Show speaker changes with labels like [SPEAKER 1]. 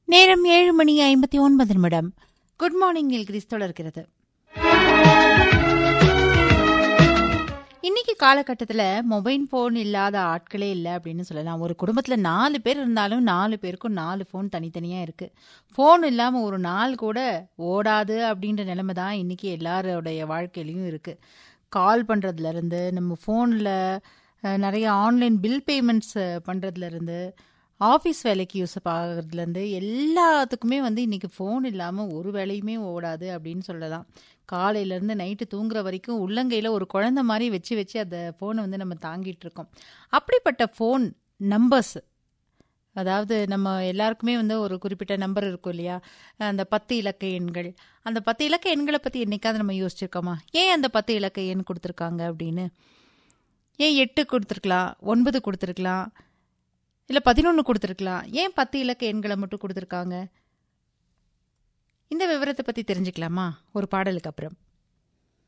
[SPEAKER 1] நேரம் ஏழு மணி ஐம்பத்தி ஒன்பது நிமிடம் குட் மார்னிங் கிறிஸ் தொடர்கிறது இன்னைக்கு காலகட்டத்தில் மொபைல் ஃபோன் இல்லாத ஆட்களே இல்லை அப்படின்னு சொல்லலாம் ஒரு குடும்பத்தில் நாலு பேர் இருந்தாலும் நாலு பேருக்கும் நாலு ஃபோன் தனித்தனியாக இருக்குது ஃபோன் இல்லாமல் ஒரு நாள் கூட ஓடாது அப்படின்ற நிலைமை தான் இன்னைக்கு எல்லாரோடைய வாழ்க்கையிலையும் இருக்குது கால் பண்ணுறதுலேருந்து நம்ம ஃபோனில் நிறைய ஆன்லைன் பில் பேமெண்ட்ஸ் பண்ணுறதுலேருந்து ஆஃபீஸ் வேலைக்கு யூஸ் ஆகிறதுலேருந்து எல்லாத்துக்குமே வந்து இன்றைக்கி ஃபோன் இல்லாமல் ஒரு வேலையுமே ஓடாது அப்படின்னு சொல்லலாம் காலையிலேருந்து நைட்டு தூங்குற வரைக்கும் உள்ளங்கையில் ஒரு குழந்த மாதிரி வச்சு வச்சு அந்த ஃபோனை வந்து நம்ம தாங்கிட்டு இருக்கோம் அப்படிப்பட்ட ஃபோன் நம்பர்ஸ் அதாவது நம்ம எல்லாருக்குமே வந்து ஒரு குறிப்பிட்ட நம்பர் இருக்கும் இல்லையா அந்த பத்து இலக்க எண்கள் அந்த பத்து இலக்க எண்களை பற்றி என்னைக்காவது நம்ம யோசிச்சிருக்கோமா ஏன் அந்த பத்து இலக்க எண் கொடுத்துருக்காங்க அப்படின்னு ஏன் எட்டு கொடுத்துருக்கலாம் ஒன்பது கொடுத்துருக்கலாம் இல்லை பதினொன்று கொடுத்துருக்கலாம் ஏன் பத்து இலக்க எண்களை மட்டும் கொடுத்துருக்காங்க இந்த விவரத்தை பற்றி தெரிஞ்சுக்கலாமா ஒரு பாடலுக்கு அப்புறம்